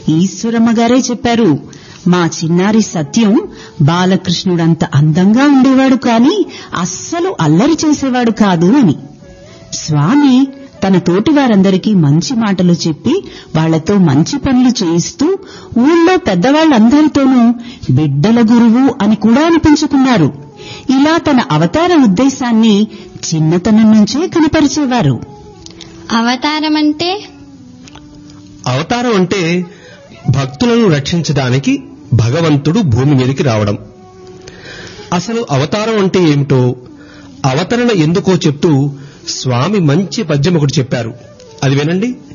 ఈశ్వరమ్మ గారే చెప్పారు మా చిన్నారి సత్యం బాలకృష్ణుడంత అందంగా ఉండేవాడు కాని అస్సలు అల్లరి చేసేవాడు కాదు అని స్వామి తన తోటి వారందరికీ మంచి మాటలు చెప్పి వాళ్లతో మంచి పనులు చేయిస్తూ ఊళ్ళో పెద్దవాళ్లందరితోనూ బిడ్డల గురువు అని కూడా అనిపించుకున్నారు ఇలా తన అవతార ఉద్దేశాన్ని చిన్నతనం నుంచే కనపరిచేవారు అవతారం అంటే అవతారం అంటే భక్తులను రక్షించడానికి భగవంతుడు భూమి మీదకి రావడం అసలు అవతారం అంటే ఏమిటో అవతరణ ఎందుకో చెప్తూ స్వామి మంచి పద్యం ఒకటి చెప్పారు అది వినండి